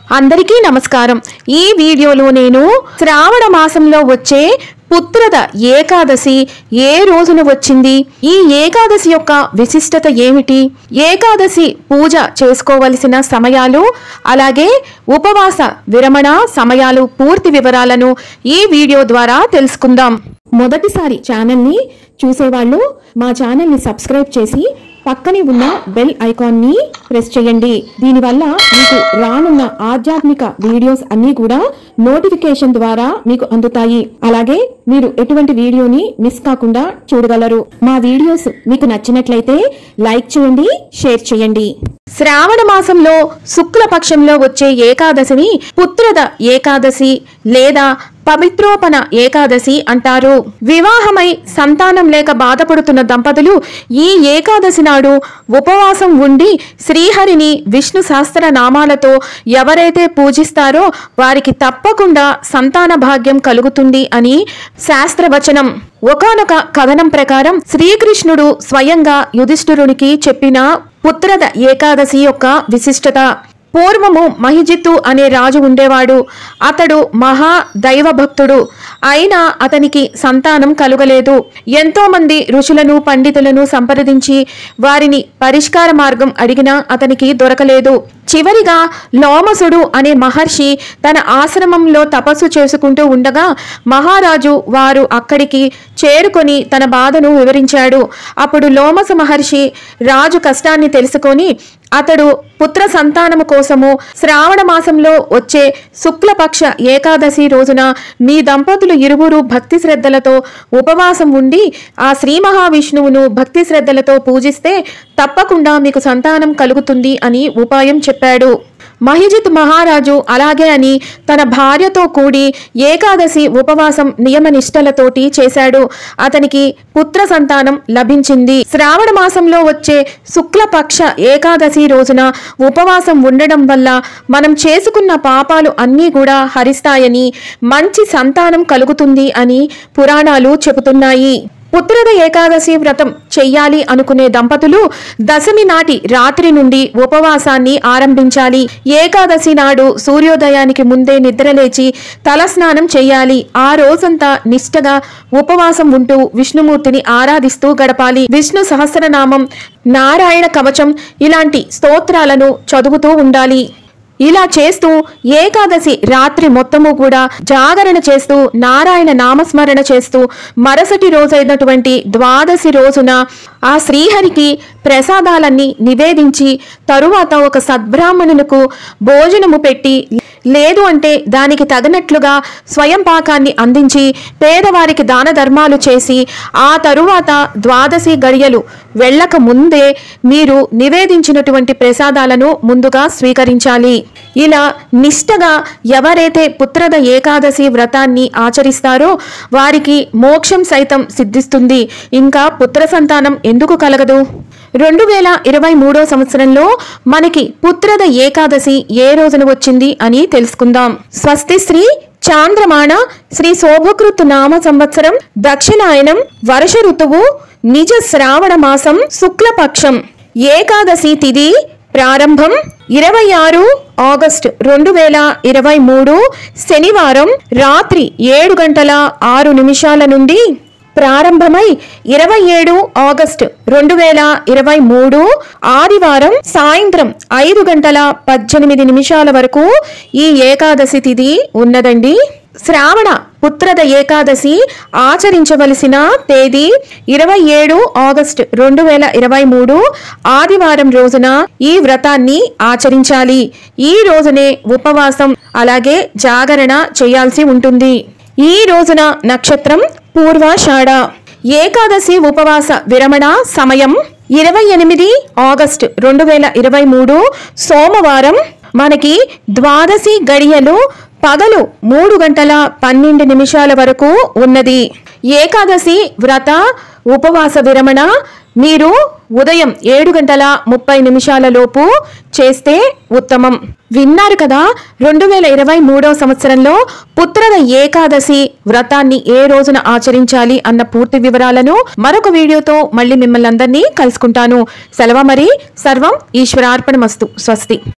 అందరికీ నమస్కారం ఈ వీడియోలో నేను శ్రావణ మాసంలో వచ్చే పుత్రద ఏకాదశి ఏ రోజున వచ్చింది ఈ ఏకాదశి యొక్క విశిష్టత ఏమిటి ఏకాదశి పూజ చేసుకోవలసిన సమయాలు అలాగే ఉపవాస విరమణ సమయాలు పూర్తి వివరాలను ఈ వీడియో ద్వారా తెలుసుకుందాం మొదటిసారి ఛానల్ని చూసేవాళ్ళు మా ఛానల్ని సబ్స్క్రైబ్ చేసి పక్కనే ఉన్న బెల్ ఐకాన్ని ప్రెస్ చేయండి దీనివల్ల మీకు రానున్న ఆధ్యాత్మిక వీడియోస్ అన్నీ కూడా నోటిఫికేషన్ ద్వారా మీకు అందుతాయి అలాగే మీరు ఎటువంటి వీడియోని మిస్ కాకుండా చూడగలరు మా వీడియోస్ మీకు నచ్చినట్లయితే లైక్ చేయండి షేర్ చేయండి శ్రావణ మాసంలో శుక్ల పక్షంలో వచ్చే ఏకాదశిని పుత్రద ఏకాదశి లేదా పవిత్రోపన ఏకాదశి అంటారు వివాహమై సంతానం లేక బాధపడుతున్న దంపతులు ఈ ఏకాదశి నాడు ఉపవాసం ఉండి శ్రీహరిని విష్ణు సహస్ర నామాలతో ఎవరైతే పూజిస్తారో వారికి తప్పకుండా సంతాన భాగ్యం కలుగుతుంది అని శాస్త్రవచనం ఒకానొక కథనం ప్రకారం శ్రీకృష్ణుడు స్వయంగా యుధిష్ఠిరునికి చెప్పిన పుత్రద ఏకాదశి యొక్క విశిష్టత పూర్వము మహిజిత్తు అనే రాజు ఉండేవాడు అతడు మహా దైవభక్తుడు అయినా అతనికి సంతానం కలుగలేదు ఎంతో మంది ఋషులను పండితులను సంప్రదించి వారిని పరిష్కార మార్గం అడిగినా అతనికి దొరకలేదు చివరిగా లోమసుడు అనే మహర్షి తన ఆశ్రమంలో తపస్సు చేసుకుంటూ ఉండగా మహారాజు వారు అక్కడికి చేరుకొని తన బాధను వివరించాడు అప్పుడు లోమస మహర్షి రాజు కష్టాన్ని తెలుసుకొని అతడు పుత్ర సంతానము కోసము శ్రావణ మాసంలో వచ్చే శుక్లపక్ష ఏకాదశి రోజున మీ దంపతులు ఇరువురు భక్తి శ్రద్ధలతో ఉపవాసం ఉండి ఆ శ్రీ మహావిష్ణువును భక్తి శ్రద్ధలతో పూజిస్తే తప్పకుండా మీకు సంతానం కలుగుతుంది అని ఉపాయం చెప్పాడు మహిజిత్ మహారాజు అలాగే అని తన భార్యతో కూడి ఏకాదశి ఉపవాసం నియమ నిష్టలతోటి చేశాడు అతనికి పుత్ర సంతానం లభించింది శ్రావణ మాసంలో వచ్చే శుక్లపక్ష ఏకాదశి రోజున ఉపవాసం ఉండడం వల్ల మనం చేసుకున్న పాపాలు అన్నీ కూడా హరిస్తాయని మంచి సంతానం కలుగుతుంది అని పురాణాలు చెబుతున్నాయి పుత్రద ఏకాదశి వ్రతం చెయ్యాలి అనుకునే దంపతులు దశమి నాటి రాత్రి నుండి ఉపవాసాన్ని ఆరంభించాలి ఏకాదశి నాడు సూర్యోదయానికి ముందే నిద్రలేచి తలస్నానం చేయాలి ఆ రోజంతా నిష్టగా ఉపవాసం ఉంటూ విష్ణుమూర్తిని ఆరాధిస్తూ గడపాలి విష్ణు సహస్రనామం నారాయణ కవచం ఇలాంటి స్తోత్రాలను చదువుతూ ఉండాలి ఇలా చేస్తూ ఏకాదశి రాత్రి మొత్తము కూడా జాగరణ చేస్తూ నారాయణ నామస్మరణ చేస్తూ మరుసటి రోజైనటువంటి ద్వాదశి రోజున ఆ శ్రీహరికి ప్రసాదాలన్నీ నివేదించి తరువాత ఒక సద్బ్రాహ్మణులకు భోజనము పెట్టి లేదు అంటే దానికి తగినట్లుగా స్వయం పాకాన్ని అందించి పేదవారికి దాన ధర్మాలు చేసి ఆ తరువాత ద్వాదశి గడియలు వెళ్ళక ముందే మీరు నివేదించినటువంటి ప్రసాదాలను ముందుగా స్వీకరించాలి ఇలా నిష్టగా ఎవరైతే పుత్రద ఏకాదశి వ్రతాన్ని ఆచరిస్తారో వారికి మోక్షం సైతం సిద్ధిస్తుంది ఇంకా పుత్ర సంతానం ఎందుకు కలగదు రెండు వేల ఇరవై మూడో సంవత్సరంలో మనకి పుత్రద ఏకాదశి ఏ రోజున వచ్చింది అని తెలుసుకుందాం స్వస్తి శ్రీ చాంద్రమాణ శ్రీ శోభకృత్ నామ సంవత్సరం దక్షిణాయనం వర్ష ఋతువు నిజ శ్రావణ మాసం శుక్లపక్షం ఏకాదశి తిథి ప్రారంభం ఇరవై ఆరు ఆగస్ట్ రెండు వేల ఇరవై మూడు శనివారం రాత్రి ఏడు గంటల ఆరు నిమిషాల నుండి ప్రారంభమై ఇరవై ఏడు ఆగస్టు రెండు వేల ఇరవై మూడు ఆదివారం సాయంత్రం ఐదు గంటల పద్దెనిమిది నిమిషాల వరకు ఈ ఏకాదశి తిథి ఉన్నదండి శ్రావణ పుత్రద ఏకాదశి ఆచరించవలసిన తేదీ ఇరవై ఏడు ఆగస్టు రెండు వేల ఇరవై మూడు ఆదివారం రోజున ఈ వ్రతాన్ని ఆచరించాలి ఈ రోజునే ఉపవాసం అలాగే జాగరణ చేయాల్సి ఉంటుంది ఈ రోజున నక్షత్రం పూర్వాషాఢ ఏకాదశి ఉపవాస విరమణ సమయం ఇరవై ఎనిమిది ఆగస్టు రెండు వేల ఇరవై మూడు సోమవారం మనకి ద్వాదశి గడియలు పగలు మూడు గంటల పన్నెండు నిమిషాల వరకు ఉన్నది ఏకాదశి వ్రత ఉపవాస విరమణ మీరు ఉదయం ఏడు గంటల ముప్పై నిమిషాల లోపు చేస్తే ఉత్తమం విన్నారు కదా రెండు వేల ఇరవై మూడో సంవత్సరంలో పుత్రద ఏకాదశి వ్రతాన్ని ఏ రోజున ఆచరించాలి అన్న పూర్తి వివరాలను మరొక వీడియోతో మళ్ళీ మిమ్మల్ని అందరినీ కలుసుకుంటాను సెలవు మరి సర్వం ఈశ్వరార్పణమస్తు స్వస్తి